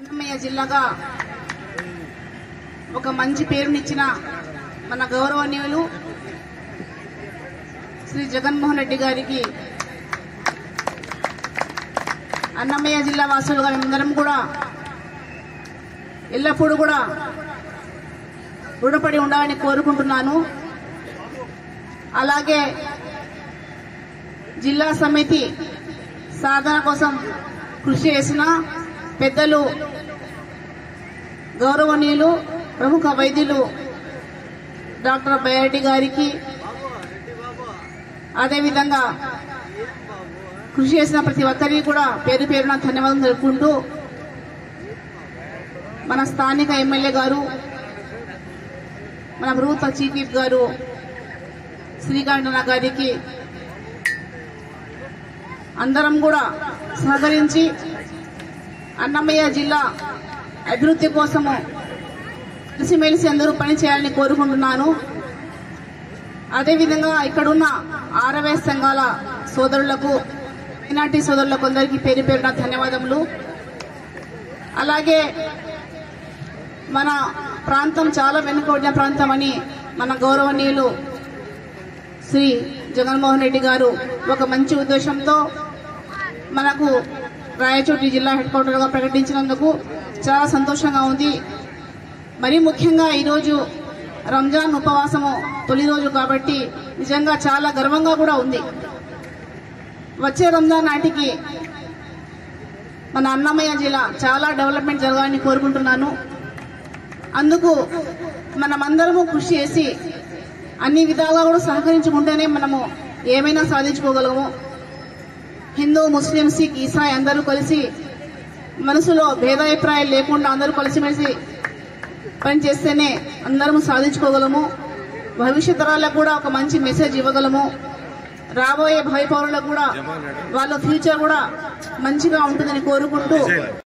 అన్నమయ్య జిల్లాగా ఒక మంచి పేరునిచ్చిన మన గౌరవనీయులు శ్రీ జగన్మోహన్ రెడ్డి గారికి అన్నమయ్య జిల్లా వాసులుగా మేమందరం కూడా ఎల్లప్పుడూ కూడా రుణపడి ఉండాలని కోరుకుంటున్నాను అలాగే జిల్లా సమితి సాధన కోసం కృషి చేసిన పెద్దలు గౌరవనీయులు ప్రముఖ వైద్యులు డాక్టర్ బయారెడ్డి గారికి అదేవిధంగా కృషి చేసిన ప్రతి ఒక్కరికి కూడా పేరు పేరున ధన్యవాదాలు తెలుపుకుంటూ మన స్థానిక ఎమ్మెల్యే గారు మన ప్రభుత్వ చీఫ్ విప్ గారు శ్రీకాంతన గారికి అందరం కూడా సహకరించి అన్నమయ్య జిల్లా అభివృద్ధి కోసము కలిసిమెలిసి అందరూ పని చేయాలని కోరుకుంటున్నాను అదేవిధంగా ఇక్కడున్న ఆరవై సంఘాల సోదరులకు మైనార్టీ సోదరులకు అందరికీ పేరు పేరున ధన్యవాదములు అలాగే మన ప్రాంతం చాలా వెనుకబడిన ప్రాంతం అని మన గౌరవనీయులు శ్రీ జగన్మోహన్ రెడ్డి గారు ఒక మంచి ఉద్దేశంతో మనకు రాయచోటి జిల్లా హెడ్ క్వార్టర్గా ప్రకటించినందుకు చాలా సంతోషంగా ఉంది మరీ ముఖ్యంగా ఈరోజు రంజాన్ ఉపవాసము తొలి రోజు కాబట్టి నిజంగా చాలా గర్వంగా కూడా ఉంది వచ్చే రంజాన్ నాటికి మన అన్నమయ్య జిల్లా చాలా డెవలప్మెంట్ జరగాలని కోరుకుంటున్నాను అందుకు మనమందరము కృషి చేసి అన్ని విధాలుగా కూడా సహకరించుకుంటేనే మనము ఏమైనా సాధించుకోగలము హిందూ ముస్లిం సిక్ ఈసాయి అందరూ కలిసి మనసులో భేదాభిప్రాయాలు లేకుండా అందరూ కలిసిమెలిసి పనిచేస్తేనే అందరము సాధించుకోగలము భవిష్యత్ తరాలకు కూడా ఒక మంచి మెసేజ్ ఇవ్వగలము రాబోయే భావి పౌరులకు కూడా వాళ్ళ ఫ్యూచర్ కూడా మంచిగా ఉంటుందని కోరుకుంటూ